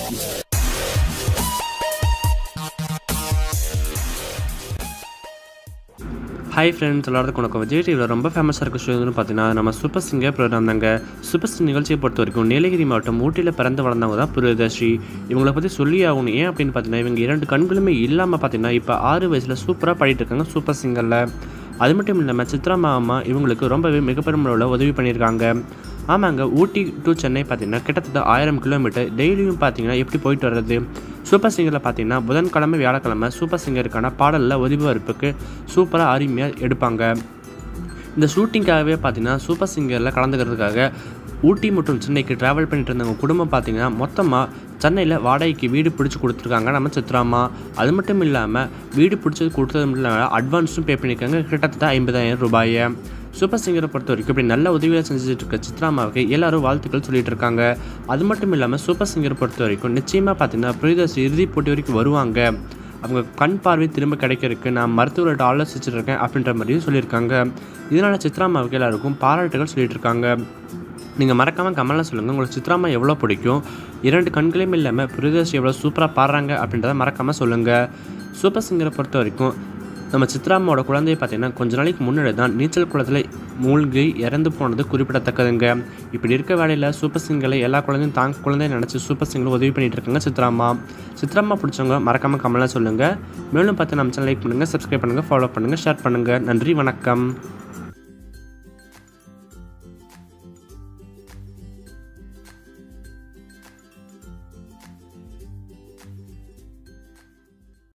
hi friends எல்லாருக்கும் வணக்கம் விஜய் டிவியில் ரொம்ப ஃபேமஸாக இருக்க ஷோ வந்து பார்த்தீங்கன்னா நம்ம சூப்பர் சிங்கர் ப்ரோக்ராம் தாங்க சூப்பர் சிங்கர் நிகழ்ச்சியை பொறுத்த வரைக்கும் நீலகிரி மாவட்டம் ஊட்டியில் பிறந்து வளர்ந்தவங்க தான் பிரியதர்ஷி இவங்களை பற்றி சொல்லி ஆகணும் ஏன் அப்படின்னு பார்த்தீங்கன்னா இவங்க இரண்டு கண்களுமே இல்லாமல் பார்த்தீங்கன்னா இப்போ ஆறு வயசில் சூப்பராக பாடிட்டு இருக்காங்க சூப்பர் சிங்கரில் அது மட்டும் இல்லாமல் சித்ரா மாமா இவங்களுக்கு ரொம்பவே மிகப்பெரும் அளவில் உதவி பண்ணியிருக்காங்க ஆமாங்க ஊட்டி டு சென்னை பார்த்தீங்கன்னா கிட்டத்தட்ட ஆயிரம் கிலோமீட்டர் டெய்லியும் பார்த்தீங்கன்னா எப்படி போயிட்டு வர்றது சூப்பர் சிங்கரில் பார்த்தீங்கன்னா புதன்கிழமை வியாழக்கிழமை சூப்பர் சிங்கருக்கான பாடலில் ஒலிபரப்புக்கு சூப்பராக அருமையாக எடுப்பாங்க இந்த ஷூட்டிங்காகவே பார்த்தீங்கன்னா சூப்பர் சிங்கரில் கலந்துக்கிறதுக்காக ஊட்டி மற்றும் சென்னைக்கு ட்ராவல் பண்ணிட்டு இருந்தவங்க குடும்பம் பார்த்தீங்கன்னா மொத்தமாக சென்னையில் வாடகைக்கு வீடு பிடிச்சி கொடுத்துருக்காங்க நம்ம சித்ராமா அது மட்டும் இல்லாமல் வீடு பிடிச்சது கொடுத்தது மட்டும் இல்லாமல் அட்வான்ஸும் பே பண்ணியிருக்காங்க கிட்டத்தட்ட ஐம்பதாயிரம் ரூபாயை சூப்பர் சிங்கரை பொறுத்த வரைக்கும் இப்படி நல்ல உதவியாக செஞ்சுட்டு இருக்க சித்ராமாவுக்கு எல்லாரும் வாழ்த்துக்கள் சொல்லிட்டு இருக்காங்க அது மட்டும் இல்லாமல் சூப்பர் சிங்கரை பொறுத்த வரைக்கும் நிச்சயமாக பார்த்தீங்கன்னா பிரியதர்ஷி இறுதிப் போட்டி வரைக்கும் வருவாங்க அவங்க கண் பார்வை திரும்ப கிடைக்கிறதுக்கு நான் மருத்துவர்கிட்ட ஆலோசிச்சுட்டு இருக்கேன் அப்படின்ற மாதிரியும் சொல்லியிருக்காங்க இதனால் சித்ராமாவுக்கு எல்லாருக்கும் பாராட்டுகள் சொல்லிட்டு இருக்காங்க நீங்கள் மறக்காமல் கமலில் சொல்லுங்கள் உங்களுக்கு சித்ராமா எவ்வளோ பிடிக்கும் இரண்டு கண்களையும் இல்லாமல் பிரியதர்ஷி எவ்வளோ சூப்பராக பாடுறாங்க அப்படின்றத மறக்காமல் சொல்லுங்கள் சூப்பர் சிங்கரை பொறுத்த வரைக்கும் நம்ம சித்ராமாவோட குழந்தைய பார்த்தீங்கன்னா கொஞ்ச நாளைக்கு முன்னாடி தான் நீச்சல் குளத்தில் மூழ்கி இறந்து போனது குறிப்பிடத்தக்கதுங்க இப்படி இருக்க வேலையில் சூப்பர் சிங்கரை எல்லா குழந்தையும் தாங்க குழந்தைய நினச்சி சூப்பர் சிங்கர் உதவி பண்ணிட்டு இருக்காங்க சித்ராமா சித்ராமா பிடிச்சவங்க மறக்காமல் கமலாக சொல்லுங்கள் மேலும் பார்த்து நம்ம சேனல் லைக் பண்ணுங்கள் சப்ஸ்கிரைப் பண்ணுங்கள் ஃபாலோ பண்ணுங்கள் ஷேர் பண்ணுங்கள் நன்றி வணக்கம்